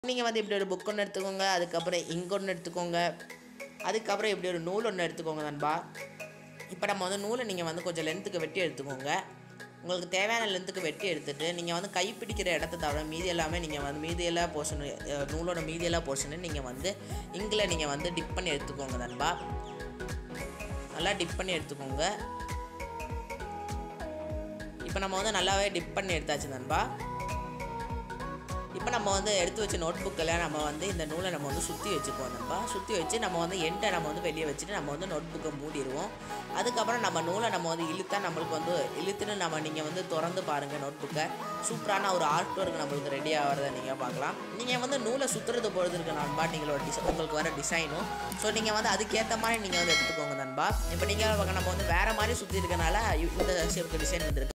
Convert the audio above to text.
நீங்கள் வந்து இப்படி ஒரு புக் ஒன்று எடுத்துக்கோங்க அதுக்கப்புறம் இங்க் ஒன்று எடுத்துக்கோங்க அதுக்கப்புறம் இப்படி ஒரு நூல் ஒன்று எடுத்துக்கோங்க நண்பா இப்போ நம்ம வந்து நூலை நீங்கள் வந்து கொஞ்சம் லென்த்துக்கு வெட்டி எடுத்துக்கோங்க உங்களுக்கு தேவையான லென்த்துக்கு வெட்டி எடுத்துட்டு நீங்கள் வந்து கை பிடிக்கிற இடத்த தவிர மீதி எல்லாமே நீங்கள் வந்து மீதி எல்லா போர்ஷனு நூலோட மீதி எல்லா போர்ஷனு நீங்கள் வந்து இங்கில் நீங்கள் வந்து டிப் பண்ணி எடுத்துக்கோங்க நண்பா நல்லா டிப் பண்ணி எடுத்துக்கோங்க இப்போ நம்ம வந்து நல்லாவே டிப் பண்ணி எடுத்தாச்சு நண்பா இப்போ நம்ம வந்து எடுத்து வச்ச நோட் புக்கில் நம்ம வந்து இந்த நூலை நம்ம வந்து சுற்றி வச்சுக்குவோம் நண்பா சுற்றி வச்சு நம்ம வந்து எண்டை நம்ம வந்து வெளியே வச்சுட்டு நம்ம வந்து நோட் புக்கை மூடிடுவோம் அதுக்கப்புறம் நம்ம நூலை நம்ம வந்து இழுத்தா நம்மளுக்கு வந்து இழுத்துன்னு நம்ம நீங்கள் வந்து திறந்து பாருங்கள் நோட் புக்கை சூப்பரான ஒரு ஆர்ட் ஒர்க் நம்மளுக்கு ரெடி ஆகிறத நீங்கள் பார்க்கலாம் நீங்கள் வந்து நூலை சுற்றுறது பொழுது இருக்கு நண்பா நீங்களோட டிசை உங்களுக்கு வர டிசைனும் ஸோ நீங்கள் வந்து அதுக்கேற்ற மாதிரி நீங்கள் வந்து எடுத்துக்கோங்க நண்பா இப்போ நீங்கள் நம்ம வந்து வேறு மாதிரி சுற்றி இருக்கனால இந்த ஷேப்புக்கு டிசைன் வந்துருக்கு